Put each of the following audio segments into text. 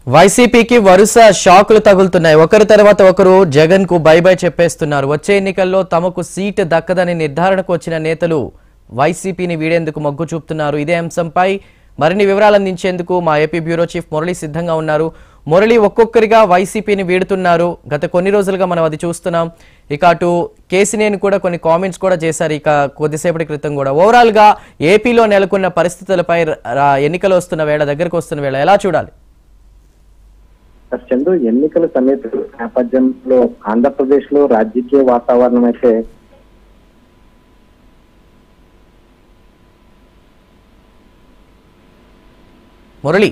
వైసీపీకి వరుస షాకులు తగులుతున్నాయి ఒకరి తర్వాత ఒకరు జగన్ కు బై బై చెప్పేస్తున్నారు వచ్చే ఎన్నికల్లో తమకు సీటు దక్కదని నిర్ధారణకు వచ్చిన నేతలు వైసీపీని వీడేందుకు మొగ్గు చూపుతున్నారు ఇదే అంశంపై మరిన్ని వివరాలు అందించేందుకు మా ఏపీ బ్యూరో చీఫ్ మురళి సిద్ధంగా ఉన్నారు మురళి ఒక్కొక్కరిగా వైసీపీని వీడుతున్నారు గత కొన్ని రోజులుగా మనం అది చూస్తున్నాం ఇక అటు కేసినేని కూడా కొన్ని కామెంట్స్ కూడా చేశారు ఇక కొద్దిసేపటి క్రితం కూడా ఓవరాల్ గా ఏపీలో నెలకొన్న పరిస్థితులపై రా- ఎన్నికలు వస్తున్న వేళ దగ్గరకు వస్తున్న వేళ ఎలా చూడాలి చంద్రు ఎన్నికల సమేత నేపథ్యంలో ఆంధ్రప్రదేశ్ లో రాజకీయ వాతావరణం అయితే మురళి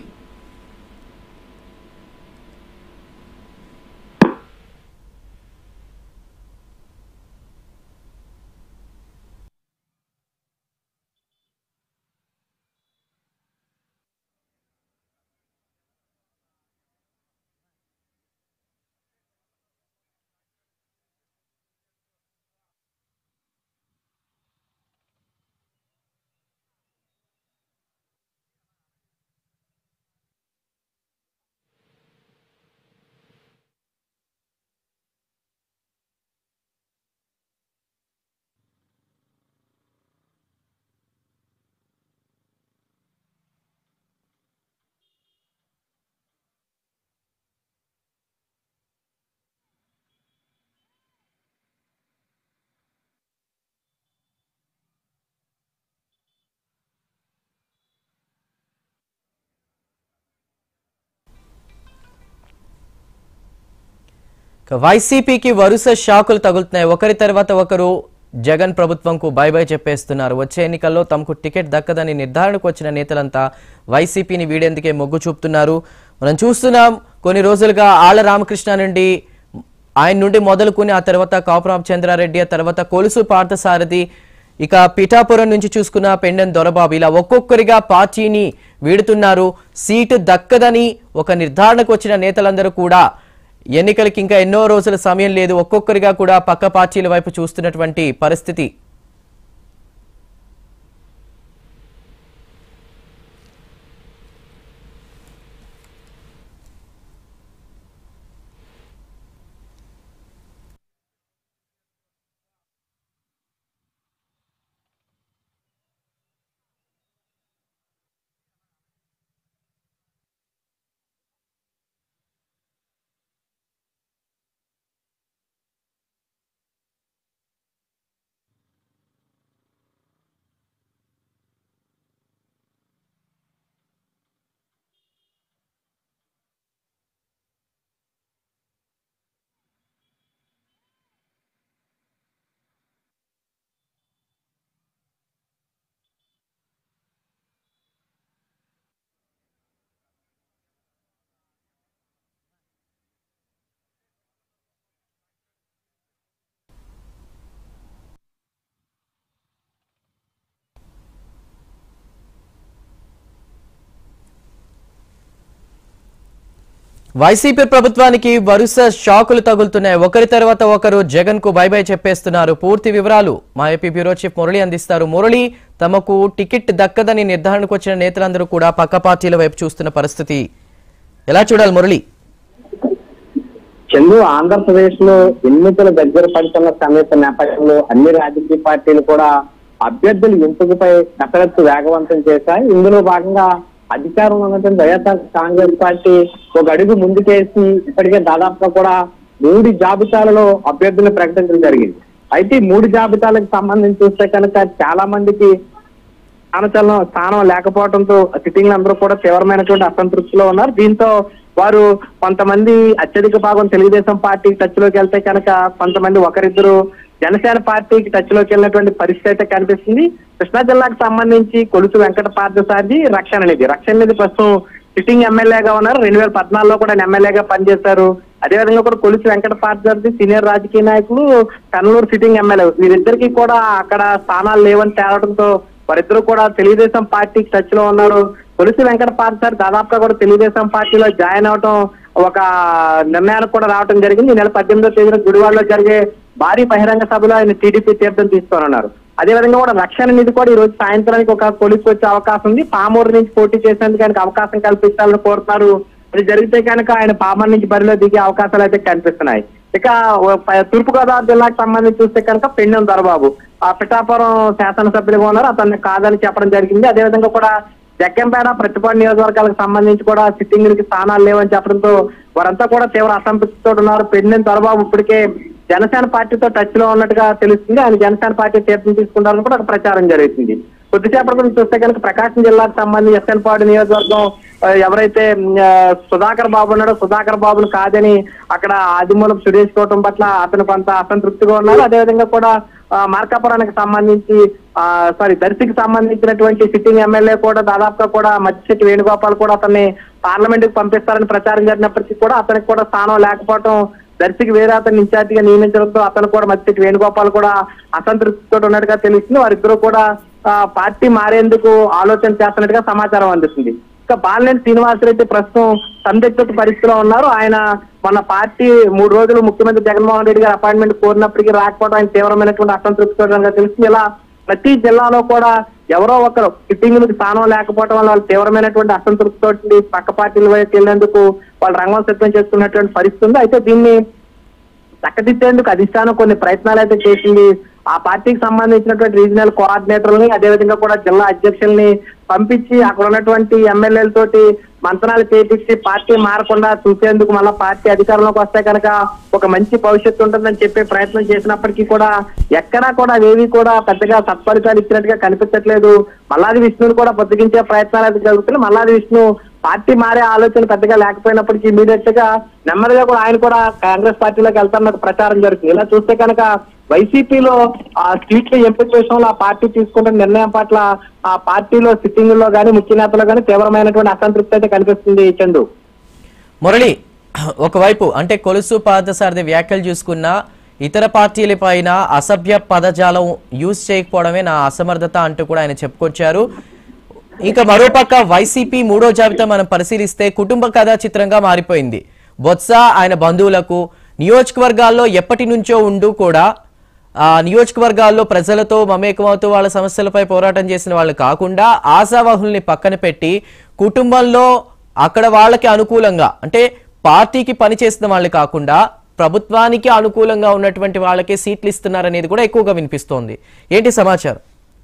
ఇక వైసీపీకి వరుస షాకులు తగులుతున్నాయి ఒకరి తర్వాత ఒకరు జగన్ ప్రభుత్వంకు బై బై చెప్పేస్తున్నారు వచ్చే ఎన్నికల్లో తమకు టికెట్ దక్కదని నిర్ధారణకు వచ్చిన నేతలంతా వైసీపీని వీడేందుకే మొగ్గు చూపుతున్నారు మనం చూస్తున్నాం కొన్ని రోజులుగా ఆళ్ల రామకృష్ణ నుండి ఆయన నుండి మొదలుకుని ఆ తర్వాత కాపురాం చంద్రారెడ్డి ఆ తర్వాత కొలుసు పార్థసారథి ఇక పిఠాపురం నుంచి చూసుకున్న పెండెన్ దొరబాబు ఇలా ఒక్కొక్కరిగా పార్టీని వీడుతున్నారు సీటు దక్కదని ఒక నిర్ధారణకు వచ్చిన నేతలందరూ కూడా ఎన్నికలకి ఇంకా ఎన్నో రోజుల సమయం లేదు ఒక్కొక్కరిగా కూడా పక్క పార్టీల వైపు చూస్తున్నటువంటి పరిస్థితి వైసీపీ ప్రభుత్వానికి వరుస షాకులు తగులుతున్నాయి ఒకరి తర్వాత ఒకరు జగన్ కు బై బై చెప్పేస్తున్నారు పూర్తి వివరాలు మా ఏపీ బ్యూరో చీఫ్ మురళి అందిస్తారు మురళి తమకు టికెట్ దక్కదని నిర్ధారణకు వచ్చిన నేతలందరూ కూడా పక్క పార్టీల వైపు చూస్తున్న పరిస్థితి ఎలా చూడాలి మురళి చంద్రు ఆంధ్రప్రదేశ్ లో ఎన్నికల దగ్గర పడుతున్న సమేత నేపథ్యంలో అన్ని రాజకీయ పార్టీలు కూడా అభ్యర్థుల ఎంపికపై కసరత్తు వేగవంతం చేశాయి ఇందులో భాగంగా అధికారంలో ఉన్నటువంటి వైఎస్ఆర్ కాంగ్రెస్ పార్టీ ఒక అడుగు ముందుకేసి ఇప్పటికే దాదాపుగా కూడా మూడు జాబితాలలో అభ్యర్థులను ప్రకటించడం జరిగింది అయితే ఈ మూడు జాబితాలకు సంబంధించి చూస్తే కనుక చాలా మందికి స్థానచలనం స్థానం లేకపోవడంతో సిట్టింగ్లు అందరూ కూడా తీవ్రమైనటువంటి అసంతృప్తిలో ఉన్నారు దీంతో వారు కొంతమంది అత్యధిక భాగం తెలుగుదేశం పార్టీకి టచ్ లోకి వెళ్తే కనుక కొంతమంది ఒకరిద్దరు జనసేన పార్టీకి టచ్ లోకి వెళ్ళినటువంటి పరిస్థితి అయితే కనిపిస్తుంది కృష్ణా జిల్లాకు సంబంధించి కొలుసు వెంకట పార్థసారథి రక్షణ నిధి రక్షణ నిధి ప్రస్తుతం సిట్టింగ్ ఎమ్మెల్యేగా ఉన్నారు రెండు వేల పద్నాలుగులో కూడా ఆయన ఎమ్మెల్యేగా పనిచేశారు అదేవిధంగా కూడా కొలుసు వెంకట పార్థసారథి సీనియర్ రాజకీయ నాయకులు కన్నూరు సిట్టింగ్ ఎమ్మెల్యే వీరిద్దరికీ కూడా అక్కడ స్థానాలు లేవని తేలడంతో వారిద్దరూ కూడా తెలుగుదేశం పార్టీకి టచ్ లో ఉన్నారు కొలిసి వెంకట పార్థసారి దాదాపుగా కూడా తెలుగుదేశం పార్టీలో జాయిన్ అవటం ఒక నిర్ణయానికి కూడా రావడం జరిగింది ఈ నెల పద్దెనిమిదో తేదీన గుడివాడలో జరిగే భారీ బహిరంగ సభలో ఆయన టీడీపీ తీర్థం తీసుకోనున్నారు అదేవిధంగా కూడా రక్షణ నిధి కూడా ఈ రోజు సాయంత్రానికి ఒక కొలిసి వచ్చే అవకాశం ఉంది పామూరు నుంచి పోటీ చేసేందుకు ఆయనకు అవకాశం కల్పించాలని కోరుతున్నారు అది జరిగితే కనుక ఆయన పామర్ నుంచి బరిలో దిగే అవకాశాలు అయితే కనిపిస్తున్నాయి ఇక ఓ ప- తూర్పుగోదావరి జిల్లాకు సంబంధించి చూస్తే కనుక పెండెం దొరబాబు ఆ పిఠాపురం శాసనసభ్యులుగా ఉన్నారు అతన్ని కాదని చెప్పడం జరిగింది అదేవిధంగా కూడా జగ్గంపేట ప్రతిపాడు నియోజకవర్గాలకు సంబంధించి కూడా సిట్టింగ్లకి స్థానాలు లేవని చెప్పడంతో వారంతా కూడా తీవ్ర అసంతృప్తితో ఉన్నారు పెండెం దొరబాబు ఇప్పటికే జనసేన పార్టీతో టచ్ లో ఉన్నట్టుగా తెలుస్తుంది ఆయన జనసేన పార్టీ తీర్థం తీసుకుంటారని కూడా ఒక ప్రచారం జరుగుతుంది కొద్దిసేపటి గురించి చూస్తే కనుక ప్రకాశం జిల్లాకు సంబంధించి ఎస్ఎన్పాడు నియోజకవర్గం ఆ, ఎవరైతే మ్, ఆ, సుధాకర్ బాబు ఉన్నాడో సుధాకర్ బాబును కాదని అక్కడ ఆదిమూలం సురేష్ కోవటం పట్ల అతను కొంత అసంతృప్తిగా ఉన్నారు అదేవిధంగా కూడా ఆ, మార్కాపురానికి సంబంధించి ఆ, సారీ దర్శికి సంబంధించినటువంటి సిట్టింగ్ ఎమ్మెల్యే కూడా దాదాపుగా కూడా మత్స్యశెట్టి వేణుగోపాల్ కూడా అతన్ని పార్లమెంట్ కి పంపిస్తారని ప్రచారం జరిగినప్పటికీ కూడా అతనికి కూడా స్థానం లేకపోవడం దర్శికి వేరే అతన్ని ఇన్ఛార్జిగా నియమించడంతో అతను కూడా మత్స్యశెట్టి వేణుగోపాల్ కూడా అసంతృప్తితో ఉన్నట్టుగా తెలుస్తుంది వారిద్దరూ కూడా ఆ, పార్టీ మారేందుకు ఆలోచన చేస్తున్నట్టుగా సమాచారం అందిస్తుంది ఇక బాలినేని శ్రీనివాసరెడ్డి ప్రస్తుతం సందిగ్ధత పరిస్థితిలో ఉన్నారు ఆయన మన పార్టీ మూడు రోజులు ముఖ్యమంత్రి జగన్మోహన్ రెడ్డి గారు అపాయింట్మెంట్ కోరినప్పటికీ రాకపోవడం ఆయన తీవ్రమైనటువంటి అసంతృప్తితో ఉన్నట్టుగా తెలుస్తుంది ఇలా ప్రతి జిల్లాలో కూడా ఎవరో ఒకరు సిట్టింగ్లకు స్థానం లేకపోవడం వల్ల వాళ్ళు తీవ్రమైనటువంటి అసంతృప్తితో పక్క పార్టీల వైపు వెళ్ళేందుకు వాళ్ళు రంగం సిద్ధం చేసుకున్నటువంటి పరిస్థితి ఉంది అయితే దీన్ని చక్కదిద్దేందుకు అధిష్టానం కొన్ని ప్రయత్నాలు అయితే చేసింది ఆ పార్టీకి సంబంధించినటువంటి రీజనల్ కోఆర్డినేటర్లని అదేవిధంగా కూడా జిల్లా అధ్యక్షుల్ని పంపించి అక్కడ ఉన్నటువంటి ఎమ్మెల్యేలతోటి మంత్రాలు చేపించి పార్టీ మారకుండా చూసేందుకు మళ్ళీ పార్టీ అధికారంలోకి వస్తే కనుక ఒక మంచి భవిష్యత్తు ఉంటుందని చెప్పే ప్రయత్నం చేసినప్పటికీ కూడా ఎక్కడా కూడా అవేవి కూడా పెద్దగా సత్ఫలితాలు ఇచ్చినట్టుగా కనిపించట్లేదు మల్లాది విష్ణుని కూడా బతికించే ప్రయత్నాలు అయితే జరుగుతున్నాయి మల్లాది విష్ణు పార్టీ మారే ఆలోచన పెద్దగా లేకపోయినప్పటికీ ఇమీడియట్ గా నెమ్మదిగా కూడా ఆయన కూడా కాంగ్రెస్ పార్టీలోకి వెళ్తారన్న ప్రచారం జరుగుతుంది ఇలా చూస్తే కనుక వైసీపీలో ఆ సీట్ల ఎంపిక విషయంలో ఆ పార్టీ తీసుకుంటున్న నిర్ణయం పట్ల ఆ పార్టీలో సిట్టింగ్ లో కానీ ముఖ్య నేతలు కానీ తీవ్రమైనటువంటి అసంతృప్తి అయితే కనిపిస్తుంది చందు మురళి ఒకవైపు అంటే కొలుసు పాదసారథి వ్యాఖ్యలు చూసుకున్నా ఇతర పార్టీల పైన అసభ్య పదజాలం యూజ్ చేయకపోవడమే నా అసమర్థత అంటూ కూడా ఆయన చెప్పుకొచ్చారు ఇంకా మరోపక్క వైసీపీ మూడో జాబితా మనం పరిశీలిస్తే కుటుంబ కథా చిత్రంగా మారిపోయింది బొత్స ఆయన బంధువులకు నియోజకవర్గాల్లో ఎప్పటి నుంచో ఉండు కూడా ఆ నియోజకవర్గాల్లో ప్రజలతో మమేకమవుతూ వాళ్ళ సమస్యలపై పోరాటం చేసిన వాళ్ళు కాకుండా ఆశావాహుల్ని పక్కన పెట్టి కుటుంబంలో అక్కడ వాళ్ళకి అనుకూలంగా అంటే పార్టీకి పనిచేసిన వాళ్ళు కాకుండా ప్రభుత్వానికి అనుకూలంగా ఉన్నటువంటి వాళ్ళకే సీట్లు ఇస్తున్నారనేది కూడా ఎక్కువగా వినిపిస్తోంది ఏంటి సమాచారం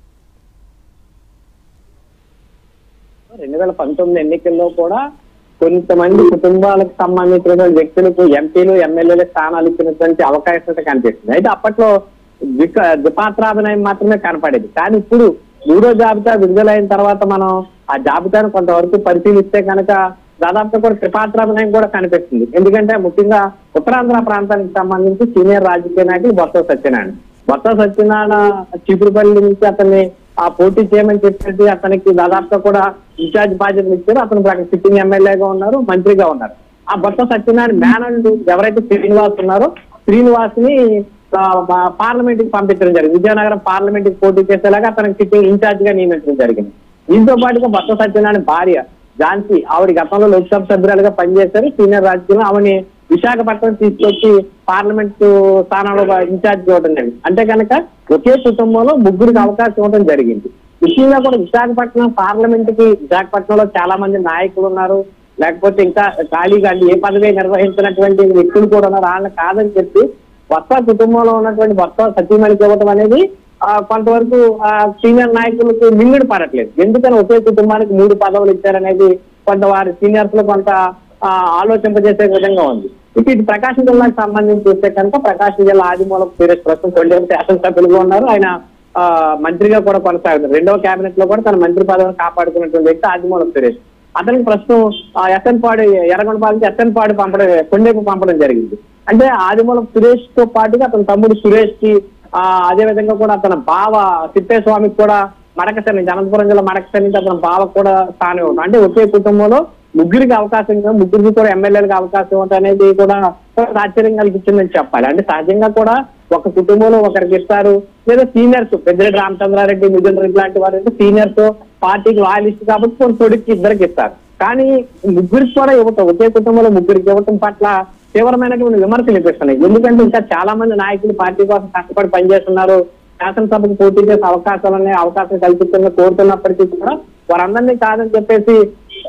రెండు వేల పంతొమ్మిది ఎన్నికల్లో కూడా కొంతమంది కుటుంబాలకు సంబంధించినటువంటి వ్యక్తులకు ఎంపీలు ఎమ్మెల్యేల స్థానాలు ఇచ్చినటువంటి అవకాశం అయితే కనిపిస్తుంది అయితే అప్పట్లో ద్విక ద్విపాత్రాభినయం మాత్రమే కనపడేది కానీ ఇప్పుడు మూడో జాబితా విడుదలైన తర్వాత మనం ఆ జాబితాను కొంతవరకు పరిశీలిస్తే కనుక దాదాపుగా కూడా త్రిపాత్రాభినయం కూడా కనిపిస్తుంది ఎందుకంటే ముఖ్యంగా ఉత్తరాంధ్ర ప్రాంతానికి సంబంధించి సీనియర్ రాజకీయ నాయకులు బొత్స సత్యనారాయణ బొత్స సత్యనారాయణ చీపురుపల్లి నుంచి అతన్ని ఆ పోటీ చేయమని చెప్పేసి అతనికి దాదాపుగా కూడా ఇన్ఛార్జ్ బాధ్యతలు ఇచ్చారు అతను ఇప్పుడు అక్కడ సిట్టింగ్ ఎమ్మెల్యేగా ఉన్నారు మంత్రిగా ఉన్నారు ఆ బొత్స సత్యనారాయణ మేనల్డ్ ఎవరైతే శ్రీనివాస్ ఉన్నారో శ్రీనివాస్ ని పార్లమెంట్ కి పంపించడం జరిగింది విజయనగరం పార్లమెంట్ కి పోటీ చేసేలాగా అతనికి సిట్టింగ్ ఇన్ఛార్జ్ గా నియమించడం జరిగింది దీంతో పాటుగా బొత్స సత్యనారాయణ భార్య ఝాన్సీ ఆవిడ గతంలో లోక్సభ సభ్యురాలుగా పనిచేశారు సీనియర్ రాజకీయంలో ఆవిడని విశాఖపట్నం తీసుకొచ్చి పార్లమెంట్ స్థానంలో ఇన్ఛార్జ్ ఇవ్వడం జరిగింది అంటే కనుక ఒకే కుటుంబంలో ముగ్గురికి అవకాశం ఇవ్వడం జరిగింది ముఖ్యంగా కూడా విశాఖపట్నం పార్లమెంట్ కి విశాఖపట్నంలో చాలా మంది నాయకులు ఉన్నారు లేకపోతే ఇంకా ఖాళీగా అంటే ఏ పదవి నిర్వహించినటువంటి వ్యక్తులు కూడా ఉన్నారు వాళ్ళని కాదని చెప్పి కొత్త కుటుంబంలో ఉన్నటువంటి కొత్త సతీమణికి ఇవ్వడం అనేది ఆ, కొంతవరకు ఆ సీనియర్ నాయకులకు మింగుడు పడట్లేదు ఎందుకని ఒకే కుటుంబానికి మూడు పదవులు ఇచ్చారనేది కొంత వారి సీనియర్స్ లో కొంత ఆ, ఆలోచింపజేసే విధంగా ఉంది ఇక ఇది ప్రకాశం జిల్లాకు సంబంధించి చూస్తే కనుక ప్రకాశం జిల్లా ఆదిమూలపు సురేష్ ప్రస్తుతం కొల్లేరు శాసనసభ్యులుగా ఉన్నారు ఆయన ఆ, మంత్రిగా కూడా కొనసాగుతారు రెండవ కేబినెట్ లో కూడా తన మంత్రి పదవిని కాపాడుకున్నటువంటి వ్యక్తి ఆదిమూలపు సురేష్ అతనికి ప్రస్తుతం ఆ ఎస్ఎన్ పాడు ఎర్రగొండపాల నుంచి ఎస్ఎన్ పాడు పంపడం కొండేపు పంపడం జరిగింది అంటే ఆదిమూలం సురేష్ తో పాటుగా అతని తమ్ముడు సురేష్ కి ఆ అదే విధంగా కూడా అతని బావ తిప్పేస్వామికి కూడా మడకసరి నుంచి అనంతపురం జిల్లా మడకసరి నుంచి అతని బావ కూడా స్థానం ఇవ్వడం అంటే ఒకే కుటుంబంలో ముగ్గురికి అవకాశం ఇవ్వడం ముగ్గురికి కూడా ఎమ్మెల్యేలకు అవకాశం ఇవ్వడం అనేది కూడా కొంత ఆశ్చర్యం కలిగించిందని చెప్పాలి అంటే సహజంగా కూడా ఒక కుటుంబంలో ఒకరికి ఇస్తారు లేదా సీనియర్స్ పెద్దిరెడ్డి రామచంద్రారెడ్డి మిథున్ రెడ్డి లాంటి వారు అయితే సీనియర్స్ పార్టీకి లాయలిస్ట్ కాబట్టి కొన్ని తొడికి ఇద్దరికి ఇస్తారు కానీ ముగ్గురికి కూడా ఇవ్వటం ఒకే కుటుంబంలో ముగ్గురికి ఇవ్వటం పట్ల తీవ్రమైనటువంటి విమర్శలు వినిపిస్తున్నాయి ఎందుకంటే ఇంకా చాలా మంది నాయకులు పార్టీ కోసం కష్టపడి పనిచేస్తున్నారు శాసనసభకు పోటీ చేసే అవకాశాలు ఉన్నాయి అవకాశం కల్పించాలని కోరుతున్నప్పటికీ కూడా వారందరినీ కాదని చెప్పేసి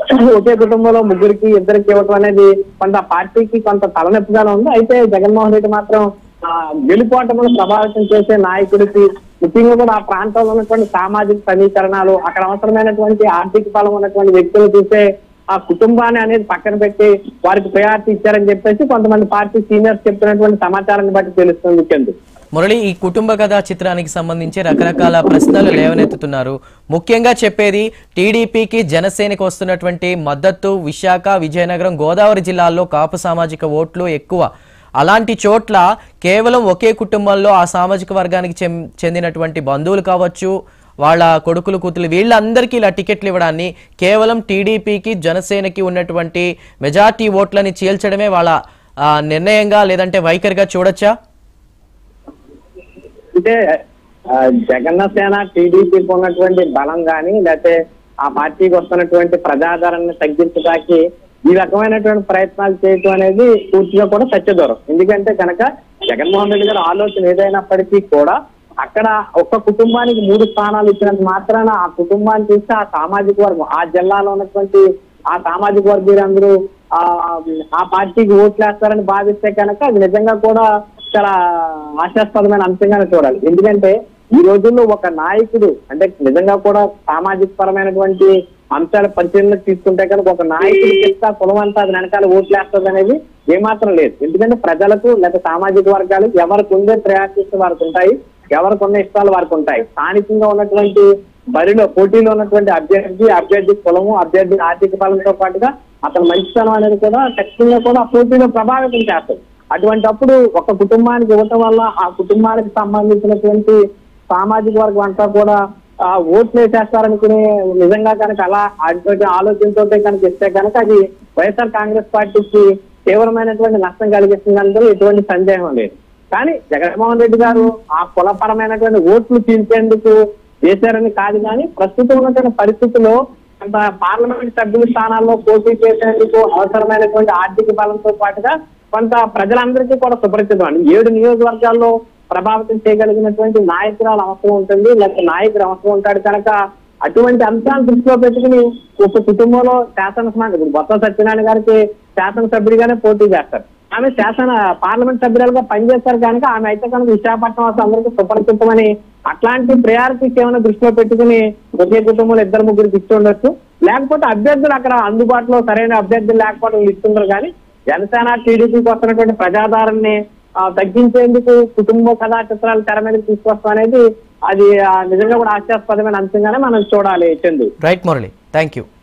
ఒకే కుటుంబంలో ముగ్గురికి ఇద్దరికి ఇవ్వటం అనేది కొంత పార్టీకి కొంత తలనొప్పిగానే ఉంది అయితే జగన్మోహన్ రెడ్డి మాత్రం ఆ, గెలుపోటములు ప్రభావితం చేసే నాయకుడికి ముఖ్యంగా కూడా ఆ ప్రాంతంలో ఉన్నటువంటి సామాజిక సమీకరణాలు అక్కడ అవసరమైనటువంటి ఆర్థిక బలం ఉన్నటువంటి వ్యక్తులు చూసే ఆ కుటుంబాన్ని అనేది పక్కన పెట్టి వారికి ప్రయారిటీ ఇచ్చారని చెప్పేసి కొంతమంది పార్టీ సీనియర్స్ చెప్తున్నటువంటి సమాచారాన్ని బట్టి తెలుస్తుంది చందు మురళి ఈ కుటుంబ కథా చిత్రానికి సంబంధించి రకరకాల ప్రశ్నలు లేవనెత్తుతున్నారు ముఖ్యంగా చెప్పేది టీడీపీకి జనసేనకి వస్తున్నటువంటి మద్దతు విశాఖ విజయనగరం గోదావరి జిల్లాల్లో కాపు సామాజిక ఓట్లు ఎక్కువ అలాంటి చోట్ల కేవలం ఒకే కుటుంబంలో ఆ సామాజిక వర్గానికి చెం- చెందినటువంటి బంధువులు కావచ్చు వాళ్ళ కొడుకులు కూతులు వీళ్ళందరికీ ఇలా టికెట్లు ఇవ్వడాన్ని కేవలం టీడీపీకి జనసేనకి ఉన్నటువంటి మెజార్టీ ఓట్లని చీల్చడమే వాళ్ళ ఆ, నిర్ణయంగా లేదంటే వైఖరిగా చూడొచ్చా అంటే ఆ, జగన్నసేన టీడీపీకి ఉన్నటువంటి బలం గాని లేకపోతే ఆ పార్టీకి వస్తున్నటువంటి ప్రజాదరణని తగ్గించడానికి ఈ రకమైనటువంటి ప్రయత్నాలు చేయటం అనేది పూర్తిగా కూడా సత్యదూరం ఎందుకంటే కనుక జగన్మోహన్ రెడ్డి గారి ఆలోచన ఏదైనప్పటికీ కూడా అక్కడ ఒక్క కుటుంబానికి మూడు స్థానాలు ఇచ్చినంత మాత్రాన ఆ కుటుంబాన్ని చూస్తే ఆ సామాజిక వర్గం ఆ జిల్లాలో ఉన్నటువంటి ఆ సామాజిక వర్గీయులందరూ ఆ ఆ పార్టీకి ఓట్లు వేస్తారని భావిస్తే కనుక అది నిజంగా కూడా చాలా ఆశాస్పదమైన అంశంగానే చూడాలి ఎందుకంటే ఈ రోజుల్లో ఒక నాయకుడు అంటే నిజంగా కూడా సామాజిక పరమైనటువంటి అంశాల పరిశీలనకు తీసుకుంటే కనుక ఒక నాయకుడు చెప్తా కులం అంతా అది వెనకాల ఓట్లు వేస్తుంది అనేది ఏమాత్రం లేదు ఎందుకంటే ప్రజలకు లేదా సామాజిక వర్గాలు ఎవరికి ఉండే ప్రయాసిస్తూ వారికి ఉంటాయి ఎవరికి ఉన్న ఇష్టాలు వారికి ఉంటాయి స్థానికంగా ఉన్నటువంటి బరిలో పోటీలో ఉన్నటువంటి అభ్యర్థి అభ్యర్థి కులము అభ్యర్థి ఆర్థిక బలంతో పాటుగా అతని మంచితనం అనేది కూడా ఖచ్చితంగా కూడా ఆ పోటీలో ప్రభావితం చేస్తుంది అటువంటి అప్పుడు ఒక కుటుంబానికి ఇవ్వటం వల్ల ఆ కుటుంబానికి సంబంధించినటువంటి సామాజిక వర్గం అంతా కూడా ఆ, ఓట్లు వేసేస్తారనుకునే నిజంగా కనుక అలా అటువంటి ఆలోచనతో కనుక ఇస్తే కనుక అది వైఎస్ఆర్ కాంగ్రెస్ పార్టీకి తీవ్రమైనటువంటి నష్టం కలిగిస్తుంది అందులో ఎటువంటి సందేహం లేదు కానీ జగన్మోహన్ రెడ్డి గారు ఆ కులపరమైనటువంటి ఓట్లు తీర్చేందుకు చేశారని కాదు కానీ ప్రస్తుతం ఉన్నటువంటి పరిస్థితుల్లో కొంత పార్లమెంట్ సభ్యుల స్థానాల్లో పోటీ చేసేందుకు అవసరమైనటువంటి ఆర్థిక బలంతో పాటుగా కొంత ప్రజలందరికీ కూడా సుపరిచితం అండి ఏడు నియోజకవర్గాల్లో ప్రభావితం చేయగలిగినటువంటి నాయకురాలు అవసరం ఉంటుంది లేకపోతే నాయకుడు అవసరం ఉంటాడు కనుక అటువంటి అంశాలను దృష్టిలో పెట్టుకుని ఒక కుటుంబంలో శాసనసభ ఇప్పుడు బొత్స సత్యనారాయణ గారికి శాసనసభ్యుడిగానే పోటీ చేస్తారు ఆమె శాసన పార్లమెంట్ సభ్యురాలుగా పనిచేస్తారు కనుక ఆమె అయితే కనుక విశాఖపట్నం వాసు అందరికీ సుపరిచితమని అట్లాంటి ప్రయారిటీస్ ఏమైనా దృష్టిలో పెట్టుకుని ఒకే కుటుంబంలో ఇద్దరు ముగ్గురికి ఇచ్చి ఉండొచ్చు లేకపోతే అభ్యర్థులు అక్కడ అందుబాటులో సరైన అభ్యర్థులు లేకపోవడం ఇస్తుంటారు కానీ జనసేన టీడీపీకి వస్తున్నటువంటి ప్రజాదారాన్ని ఆ, తగ్గించేందుకు కుటుంబ కథా చిత్రాలు తెర మీదకి తీసుకొస్తాం అనేది అది ఆ, నిజంగా కూడా హాస్యాస్పదమైన అంశంగానే మనం చూడాలి Chandu right Murali thank you